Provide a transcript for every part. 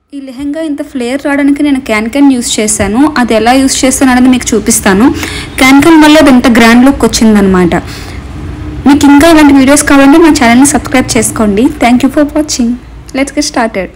ఈ లెహంగా ఇంత ఫ్లేర్ రావడానికి నేను క్యాన్ క్యాన్ యూస్ చేశాను అది ఎలా యూస్ చేస్తాను అనేది మీకు చూపిస్తాను క్యాన్ క్యాన్ వల్ల అది ఇంత గ్రాండ్ లుక్ వచ్చిందనమాట మీకు ఇంకా ఇలాంటి వీడియోస్ కావాలంటే మా ఛానల్ని సబ్స్క్రైబ్ చేసుకోండి thank you for watching let's get started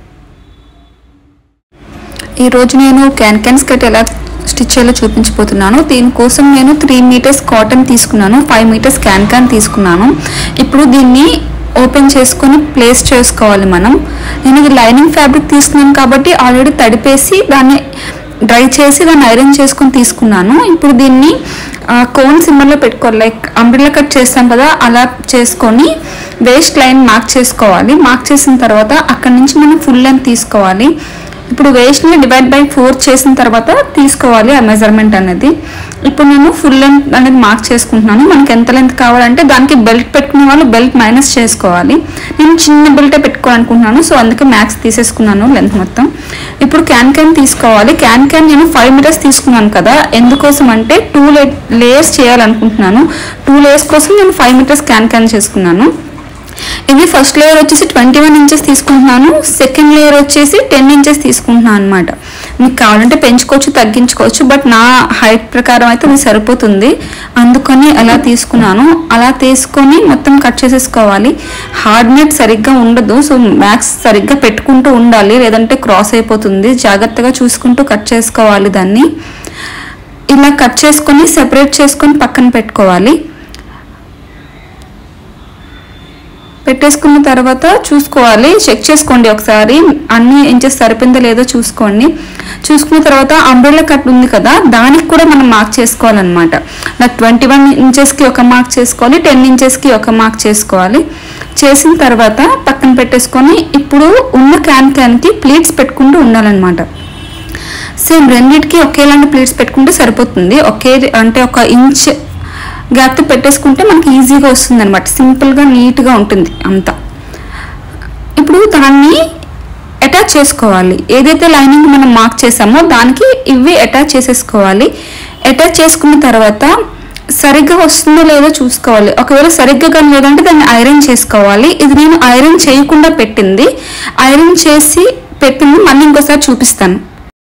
ఈరోజు నేను క్యాన్ క్యాన్ స్కర్ట్ ఎలా స్టిచ్ చేయాలో చూపించబోతున్నాను దీనికోసం నేను త్రీ మీటర్స్ కాటన్ తీసుకున్నాను ఫైవ్ మీటర్స్ క్యాన్ క్యాన్ తీసుకున్నాను ఇప్పుడు దీన్ని ఓపెన్ చేసుకొని ప్లేస్ చేసుకోవాలి మనం నేను ఇది లైనింగ్ ఫ్యాబ్రిక్ తీసుకున్నాను కాబట్టి ఆల్రెడీ తడిపేసి దాన్ని డ్రై చేసి దాన్ని ఐరన్ చేసుకొని తీసుకున్నాను ఇప్పుడు దీన్ని కోన్ సింబల్లో పెట్టుకోవాలి లైక్ అంబ్రిల్లా కట్ చేస్తాం కదా అలా చేసుకొని వేస్ట్ లైన్ మార్క్ చేసుకోవాలి మార్క్ చేసిన తర్వాత అక్కడ నుంచి మనం ఫుల్ లెంత్ తీసుకోవాలి ఇప్పుడు వేస్ట్ని డివైడ్ బై ఫోర్ చేసిన తర్వాత తీసుకోవాలి ఆ మెజర్మెంట్ అనేది ఇప్పుడు నేను ఫుల్ లెంత్ అనేది మార్క్ చేసుకుంటున్నాను మనకి ఎంత లెంత్ కావాలంటే దానికి బెల్ట్ పెట్టుకునే వాళ్ళు బెల్ట్ మైనస్ చేసుకోవాలి నేను చిన్న బెల్టే పెట్టుకోవాలనుకుంటున్నాను సో అందుకే మ్యాక్స్ తీసేసుకున్నాను లెంత్ మొత్తం ఇప్పుడు క్యాన్ క్యాన్ తీసుకోవాలి క్యాన్ క్యాన్ నేను ఫైవ్ మీటర్స్ తీసుకున్నాను కదా ఎందుకోసం అంటే టూ లే లేయర్స్ చేయాలనుకుంటున్నాను టూ లేయర్స్ కోసం నేను ఫైవ్ మీటర్స్ క్యాన్ క్యాన్ చేసుకున్నాను ఇవి ఫస్ట్ లేయర్ వచ్చేసి ట్వంటీ వన్ ఇంచెస్ తీసుకుంటున్నాను సెకండ్ లేయర్ వచ్చేసి టెన్ ఇంచెస్ తీసుకుంటున్నాను అనమాట మీకు కావాలంటే పెంచుకోవచ్చు తగ్గించుకోవచ్చు బట్ నా హైట్ ప్రకారం అయితే అది సరిపోతుంది అందుకని అలా తీసుకున్నాను అలా తీసుకొని మొత్తం కట్ చేసేసుకోవాలి హార్డ్ నెట్ సరిగ్గా ఉండదు సో మ్యాక్స్ సరిగ్గా పెట్టుకుంటూ ఉండాలి లేదంటే క్రాస్ అయిపోతుంది జాగ్రత్తగా చూసుకుంటూ కట్ చేసుకోవాలి దాన్ని ఇలా కట్ చేసుకొని సెపరేట్ చేసుకొని పక్కన పెట్టుకోవాలి పెట్టేసుకున్న తర్వాత చూసుకోవాలి చెక్ చేసుకోండి ఒకసారి అన్ని ఇంచెస్ సరిపోయిందో లేదో చూసుకోండి చూసుకున్న తర్వాత అంబ్రెల్లా కట్ ఉంది కదా దానికి కూడా మనం మార్క్ చేసుకోవాలన్నమాట నాకు ట్వంటీ వన్ ఇంచెస్కి ఒక మార్క్ చేసుకోవాలి టెన్ ఇంచెస్కి ఒక మార్క్ చేసుకోవాలి చేసిన తర్వాత పక్కన పెట్టేసుకొని ఇప్పుడు ఉన్న క్యాన్ క్యాన్కి ప్లీట్స్ పెట్టుకుంటూ ఉండాలన్నమాట సేమ్ రెండింటికి ఒకేలాంటి ప్లేట్స్ పెట్టుకుంటే సరిపోతుంది ఒకే అంటే ఒక ఇంచ్ గ్యాప్తో పెట్టేసుకుంటే మనకి ఈజీగా వస్తుంది అనమాట సింపుల్గా నీట్గా ఉంటుంది అంతా ఇప్పుడు దాన్ని అటాచ్ చేసుకోవాలి ఏదైతే లైనింగ్ మనం మార్క్ చేసామో దానికి ఇవి అటాచ్ చేసేసుకోవాలి అటాచ్ చేసుకున్న తర్వాత సరిగ్గా వస్తుందో లేదో చూసుకోవాలి ఒకవేళ సరిగ్గా కానీ లేదంటే దాన్ని ఐరన్ చేసుకోవాలి ఇది నేను ఐరన్ చేయకుండా పెట్టింది ఐరన్ చేసి పెట్టింది మళ్ళీ ఇంకోసారి చూపిస్తాను